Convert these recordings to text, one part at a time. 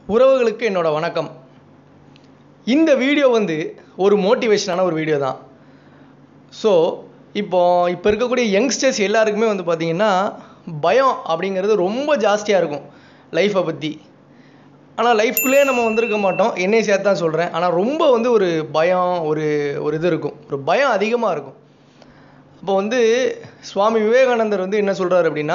உறவுகளுக்கு என்னோட வணக்கம் இந்த வீடியோ வந்து ஒரு மோட்டிவேஷனான ஒரு வீடியோ தான் ஸோ இப்போ இப்போ இருக்கக்கூடிய யங்ஸ்டர்ஸ் எல்லாருக்குமே வந்து பார்த்திங்கன்னா பயம் அப்படிங்கிறது ரொம்ப ஜாஸ்தியாக இருக்கும் லைஃப்பை பற்றி ஆனால் லைஃப்குள்ளேயே நம்ம வந்திருக்க மாட்டோம் என்னையை சேர்த்து தான் சொல்கிறேன் ஆனால் ரொம்ப வந்து ஒரு பயம் ஒரு ஒரு இது இருக்கும் ஒரு பயம் அதிகமாக இருக்கும் அப்போ வந்து சுவாமி விவேகானந்தர் வந்து என்ன சொல்கிறார் அப்படின்னா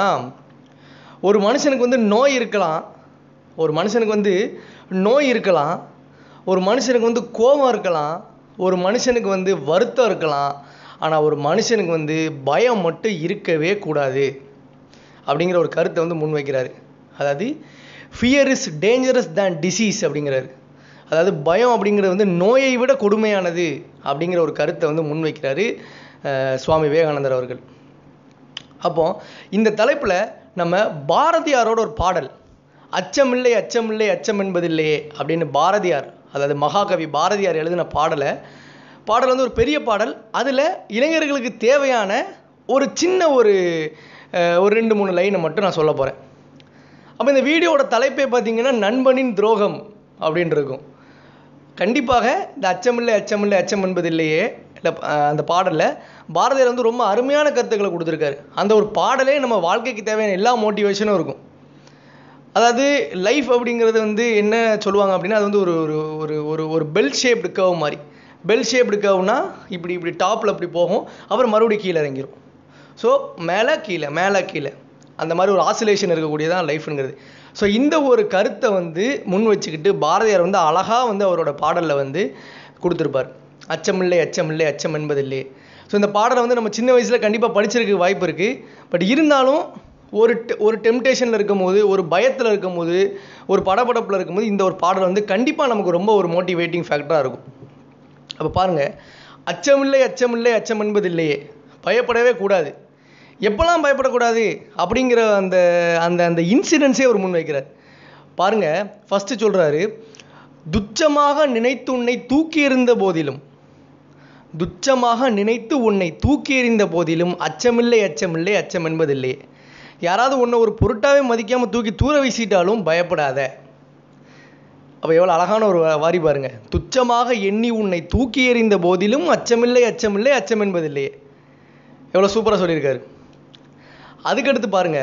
ஒரு மனுஷனுக்கு வந்து நோய் இருக்கலாம் ஒரு மனுஷனுக்கு வந்து நோய் இருக்கலாம் ஒரு மனுஷனுக்கு வந்து கோபம் இருக்கலாம் ஒரு மனுஷனுக்கு வந்து வருத்தம் இருக்கலாம் ஆனால் ஒரு மனுஷனுக்கு வந்து பயம் மட்டும் இருக்கவே கூடாது அப்படிங்கிற ஒரு கருத்தை வந்து முன்வைக்கிறாரு அதாவது fear is dangerous than disease அப்படிங்கிறாரு அதாவது பயம் அப்படிங்கிறது வந்து நோயை விட கொடுமையானது அப்படிங்கிற ஒரு கருத்தை வந்து முன்வைக்கிறாரு அஹ், சுவாமி விவேகானந்தர் அவர்கள் அப்போ இந்த தலைப்பில் நம்ம பாரதியாரோட ஒரு பாடல் அச்சமில்லை அச்சமில்லை அச்சம் என்பதில்லையே அப்படின்னு பாரதியார் அதாவது மகாகவி பாரதியார் எழுதின பாடலை பாடல் வந்து ஒரு பெரிய பாடல் அதில் இளைஞர்களுக்கு தேவையான ஒரு சின்ன ஒரு அஹ், ஒரு ரெண்டு மூணு லைனை மட்டும் நான் சொல்ல போகிறேன் அப்போ இந்த வீடியோவோட தலைப்பே பார்த்தீங்கன்னா நண்பனின் துரோகம் அப்படின்னு இருக்கும் கண்டிப்பாக இந்த அச்சமில்லை அச்சமில்லை அச்சம் என்பதில்லையே இல்லை அந்த பாடலில் பாரதியார் வந்து ரொம்ப அருமையான கருத்துக்களை கொடுத்துருக்காரு அந்த ஒரு பாடலே நம்ம வாழ்க்கைக்கு தேவையான எல்லா மோட்டிவேஷனும் இருக்கும் அதாவது லைஃப் அப்படிங்கிறது வந்து என்ன சொல்லுவாங்க அப்படின்னா அது வந்து ஒரு ஒரு ஒரு ஒரு ஒரு பெல் ஷேப்டு கர்வ் மாதிரி பெல் ஷேப்டு கர்வ்னா இப்படி இப்படி டாப்பில் இப்படி போகும் அப்புறம் மறுபடியும் கீழே இறங்கிரும் ஸோ மேலே கீழே மேலே கீழே அந்த மாதிரி ஒரு ஆசிலேஷன் இருக்கக்கூடியதான் லைஃப்ங்கிறது ஸோ இந்த ஒரு கருத்தை வந்து முன் வச்சுக்கிட்டு பாரதியார் வந்து அழகாக வந்து அவரோட பாடலில் வந்து கொடுத்துருப்பார் அச்சமில்லை அச்சமில்லை அச்சம் என்பதில்லை ஸோ இந்த பாடலை வந்து நம்ம சின்ன வயசில் கண்டிப்பாக படிச்சிருக்க வாய்ப்பு இருக்குது பட் இருந்தாலும் ஒரு te- ஒரு டெம்டேஷனில் இருக்கும்போது ஒரு பயத்தில் இருக்கும்போது ஒரு படபடப்பில் இருக்கும்போது இந்த ஒரு பாடல் வந்து கண்டிப்பாக நமக்கு ரொம்ப ஒரு மோட்டிவேட்டிங் ஃபேக்டராக இருக்கும் அப்போ பாருங்கள் அச்சமில்லை அச்சமில்லை அச்சம் என்பதில்லையே பயப்படவே கூடாது எப்போல்லாம் பயப்படக்கூடாது அப்படிங்கிற அந்த அந்த அந்த இன்சிடென்ஸே அவர் முன்வைக்கிறார் பாருங்க ஃபஸ்ட்டு சொல்கிறாரு துச்சமாக நினைத்து உன்னை தூக்கி எறிந்த போதிலும் துச்சமாக நினைத்து உன்னை தூக்கி எறிந்த போதிலும் அச்சமில்லை அச்சமில்லை அச்சம் என்பதில்லை யாராவது உன்னை ஒரு பொருட்டாவே மதிக்காமல் தூக்கி தூர வீசிட்டாலும் பயப்படாத அப்போ எவ்வளோ அழகான ஒரு வா- வாரி பாருங்க துச்சமாக எண்ணி உன்னை தூக்கி எறிந்த போதிலும் அச்சமில்லை அச்சமில்லை அச்சம் என்பதில்லையே எவ்வளோ சூப்பராக சொல்லியிருக்காரு அதுக்கடுத்து பாருங்க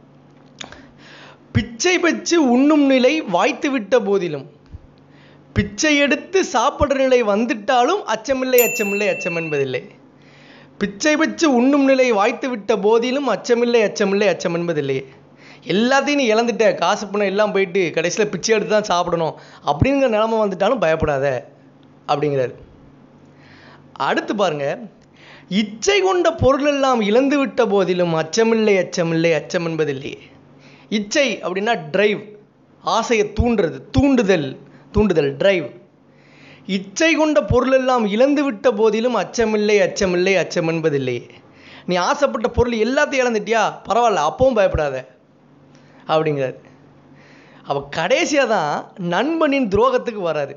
பிச்சை பெற்று உண்ணும் நிலை வாய்த்து விட்ட போதிலும் பிச்சை எடுத்து சாப்பிடுற நிலை வந்துட்டாலும் அச்சமில்லை அச்சமில்லை அச்சம் என்பதில்லை பிச்சை பெற்று உண்ணும் நிலை வாய்த்து விட்ட போதிலும் அச்சமில்லை அச்சமில்லை அச்சம் என்பதில்லை எல்லாத்தையும் நீ இழந்துட்ட காசு பணம் எல்லாம் போயிட்டு கடைசியில் பிச்சை எடுத்து தான் சாப்பிடணும் அப்படிங்கிற நிலைமை வந்துட்டாலும் பயப்படாத அப்படிங்கிறாரு அடுத்து பாருங்க இச்சை கொண்ட பொருள் எல்லாம் இழந்து விட்ட போதிலும் அச்சமில்லை அச்சமில்லை அச்சம் என்பதில்லையே இச்சை அப்படின்னா டிரைவ் ஆசையை தூண்டுறது தூண்டுதல் தூண்டுதல் டிரைவ் இச்சை கொண்ட பொருள் எல்லாம் இழந்து விட்ட போதிலும் அச்சமில்லை அச்சமில்லை அச்சம் என்பதில்லையே நீ ஆசைப்பட்ட பொருள் எல்லாத்தையும் இழந்துட்டியா பரவாயில்ல அப்பவும் பயப்படாத அப்படிங்கிறாரு அப்போ கடைசியாக தான் நண்பனின் துரோகத்துக்கு வராரு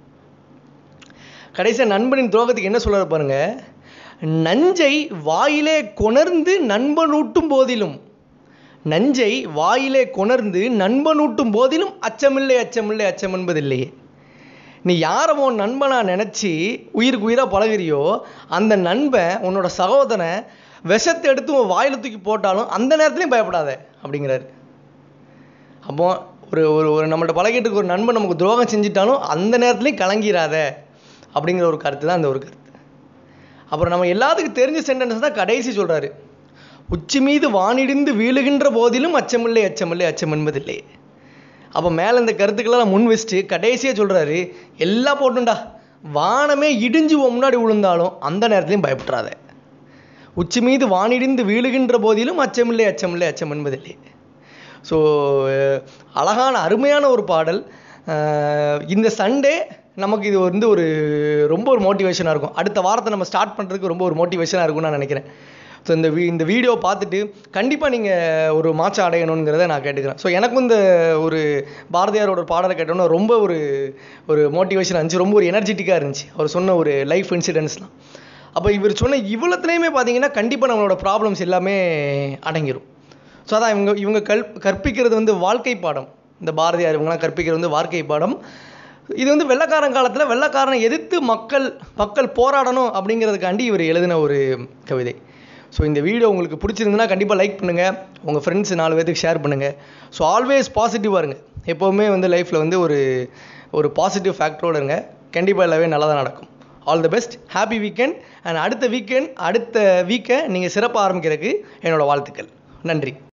கடைசியாக நண்பனின் துரோகத்துக்கு என்ன சொல்றாரு பாருங்க நஞ்சை வாயிலே கொணர்ந்து நண்பனூட்டும் போதிலும் நஞ்சை வாயிலே கொணர்ந்து நண்பனூட்டும் போதிலும் அச்சமில்லை அச்சமில்லை அச்சம் என்பதில்லையே நீ யாரை உன் நண்பனா நினச்சி உயிருக்கு உயிராக பழகுறியோ அந்த நண்பன் உன்னோட சகோதரனை விஷத்தை எடுத்து உன் வாயில தூக்கி போட்டாலும் அந்த நேரத்துலையும் பயப்படாத அப்படிங்கிறாரு அப்போ ஒரு ஒரு ஒரு நம்மள்ட்ட பழகிட்டு இருக்க ஒரு நண்பன் நமக்கு துரோகம் செஞ்சிட்டாலும் அந்த நேரத்துலையும் கலங்கிராத அப்படிங்கிற ஒரு கருத்து தான் அந்த ஒரு கருத்து அப்புறம் நம்ம எல்லாத்துக்கும் தெரிஞ்ச சென்டென்ஸ் தான் கடைசி சொல்றாரு உச்சி மீது வானிடிந்து வீழுகின்ற போதிலும் அச்சமில்லை அச்சமில்லை அச்சம் என்பதில்லை அப்போ மேலே இந்த கருத்துக்கெல்லாம் முன் வச்சுட்டு கடைசியாக சொல்றாரு எல்லாம் போட்டுண்டா வானமே இடிஞ்சு உன் முன்னாடி விழுந்தாலும் அந்த நேரத்துலையும் பயப்படாத உச்சி மீது வானிடிந்து வீழுகின்ற போதிலும் அச்சமில்லை அச்சமில்லை அச்சம் என்பதில்லை ஸோ அழகான அருமையான ஒரு பாடல் அஹ் இந்த சண்டே நமக்கு இது வந்து ஒரு ரொம்ப ஒரு மோட்டிவேஷனாக இருக்கும் அடுத்த வாரத்தை நம்ம ஸ்டார்ட் பண்ணுறதுக்கு ரொம்ப ஒரு மோட்டிவேஷனாக இருக்கும்னு நான் நினைக்கிறேன் ஸோ இந்த வீ இந்த வீடியோ பார்த்துட்டு கண்டிப்பாக நீங்கள் ஒரு மாற்றம் அடையணுங்கிறத நான் கேட்டுக்கிறேன் ஸோ எனக்கும் இந்த ஒரு பாரதியாரோட ஒரு பாடலை கேட்டோன்னா ரொம்ப ஒரு ஒரு மோட்டிவேஷன் இருந்துச்சு ரொம்ப ஒரு எனர்ஜெட்டிக்காக இருந்துச்சு அவர் சொன்ன ஒரு லைஃப் இன்சிடென்ட்ஸ்லாம் அப்போ இவர் சொன்ன இவ்வளோத்துலேயுமே பார்த்தீங்கன்னா கண்டிப்பாக நம்மளோட ப்ராப்ளம்ஸ் எல்லாமே அடங்கிரும் ஸோ அதான் இவங்க இவங்க கல் கற்பிக்கிறது வந்து வாழ்க்கை பாடம் இந்த பாரதியார் இவங்கெல்லாம் கற்பிக்கிற வந்து வாழ்க்கை பாடம் இது வந்து வெள்ளக்காரன் காலத்தில் வெள்ளக்காரனை எதிர்த்து மக்கள் மக்கள் போராடணும் அப்படிங்கிறதுக்காண்டி இவர் எழுதின ஒரு கவிதை ஸோ இந்த வீடியோ உங்களுக்கு பிடிச்சிருந்துன்னா கண்டிப்பாக லைக் பண்ணுங்கள் உங்கள் ஃப்ரெண்ட்ஸ் நாலு பேருக்கு ஷேர் பண்ணுங்கள் ஸோ ஆல்வேஸ் பாசிட்டிவாக இருங்க எப்போவுமே வந்து லைஃப்பில் வந்து ஒரு ஒரு பாசிட்டிவ் ஃபேக்டரோடு இருங்க கண்டிப்பாக எல்லாமே நல்லதாக நடக்கும் all the best happy weekend and அடுத்த வீக்கெண்ட் அடுத்த வீக்கை நீங்கள் சிறப்பாக ஆரம்பிக்கிறதுக்கு என்னோடய வாழ்த்துக்கள் நன்றி